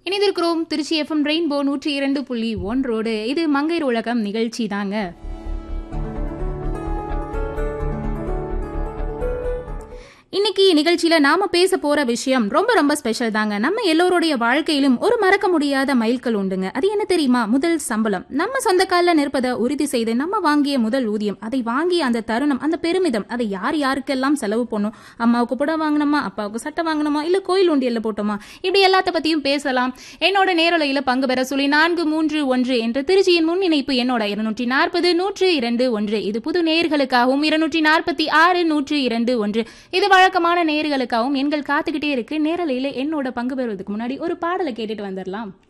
இணைந்திருக்கிறோம் Trichy FM rainbow நூற்றி இரண்டு புள்ளி ஒன்றோடு இது மங்கையர் உலகம் நிகழ்ச்சி தாங்க இன்னைக்கு நிகழ்ச்சியில நாம பேச போற விஷயம் ரொம்ப ரொம்ப ஸ்பெஷல் தாங்க நம்ம எல்லோருடைய வாழ்க்கையிலும் ஒரு மறக்க முடியாத மைல்கல் உண்டுங்க அது என்ன தெரியுமா முதல் சம்பளம் நம்ம சொந்த காலில் நிற்பதை உறுதி செய்து நம்ம வாங்கிய முதல் ஊதியம் அதை வாங்கிய அந்த தருணம் அந்த பெருமிதம் அதை யார் யாருக்கெல்லாம் செலவு பண்ணும் அம்மாவுக்கு புடவை வாங்கினோமா அப்பாவுக்கு சட்டை வாங்கினோமா இல்ல கோயில் உண்டியல்ல போட்டோமா இப்படி எல்லாத்த பத்தியும் பேசலாம் என்னோட நேரலையில பங்கு பெற சொல்லி நான்கு மூன்று ஒன்று என்ற திருச்சியின் முன் இணைப்பு என்னோட இருநூற்றி நாற்பது நூற்று இரண்டு ஒன்று இது புது நேர்களுக்காகவும் இருநூற்றி நாற்பத்தி ஆறு நூற்று இரண்டு ஒன்று இது வழக்கமான நேர்களுக்காகவும் எண்கள் காத்துக்கிட்டே இருக்கு நேரலையில என்னோட பங்கு பெறுவதற்கு முன்னாடி ஒரு பாடலை கேட்டுட்டு வந்துடலாம்